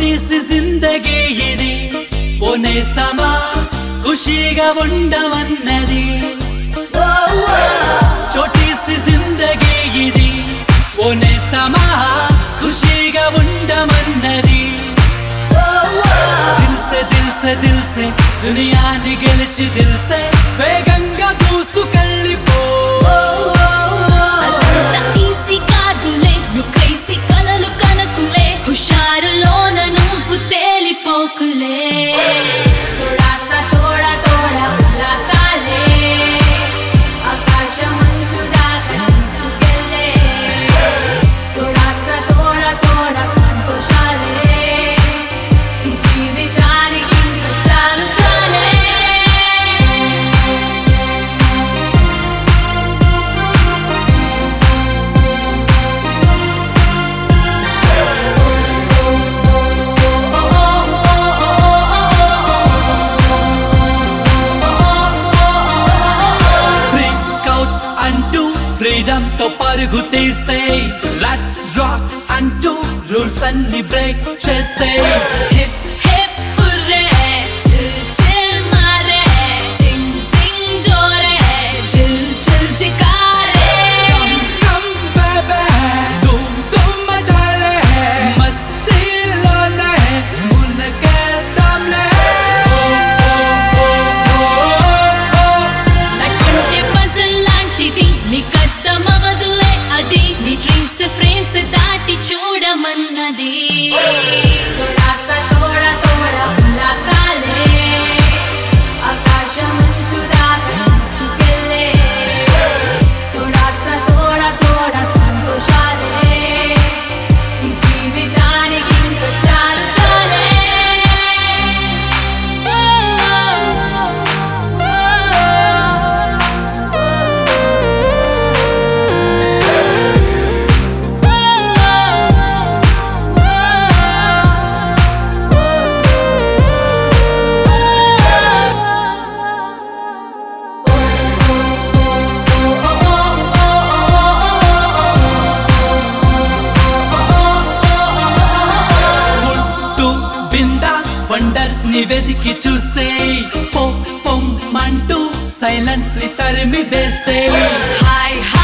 చోటీసి జిందగీ ఇది పోనేస్తామా ఖుషీగా ఉండమన్నది చోటీసి జిందగీ ఇది పోనేస్తామా ఖుషీగా ఉండమన్నది దిల్సే దిల్సే దిల్సే దునియాని గెలిచి దిల్సే వేగంగా దూసుకెళ్ళిపో అదంత ఈజీ కాదులే నువ్వు క్రేజీ కలలు కనకులే హుషారులోన నువ్వు తేలిపోకులే थोड़ा सा थोड़ा थोड़ा ఉల్లాసాలే ఆకాశమంచు దాకా తీసుకెళ్ళే थोड़ा सा थोड़ा थोड़ा సంతోషాలే ఈ జీవితానికి ఇంకా చాలు చాలే ఫ్రీక్ అవుట్ అంటూ ఫ్రీడమ్ తో పరుగు తీసే లెట్స్ రాక్ అంటూ రూల్స్ అన్ని బ్రేక్ చేసే hip hip hurray chill chill మారే సింగ్ సింగ్ జోరే చిల్ చిల్ చికారే కమ్ బేబే ధూమ్ ధూమ్ మచాలే మస్తీలోనే మునకేద్దాంలే లైఫ్ అంటే పజల్ లాంటిది నీకర్థమవదులే అది నీ డ్రీమ్స్ ఫ్రేమ్స్ దాటి చూడమన్నది थोड़ा सा थोड़ा थोड़ा ఉల్లాసాలే ఆకాశమంచు దాకా తీసుకెళ్ళే थोड़ा सा थोड़ा थोड़ा సంతోషాలే ఈ జీవితానికి ఇంకా చాలు చాలే పుట్టు బిందాస్ వండర్స్ ని వెతికి చూసే పో పొమ్మంటూ సైలెన్స్ ని తరిమి వేసే హాయ్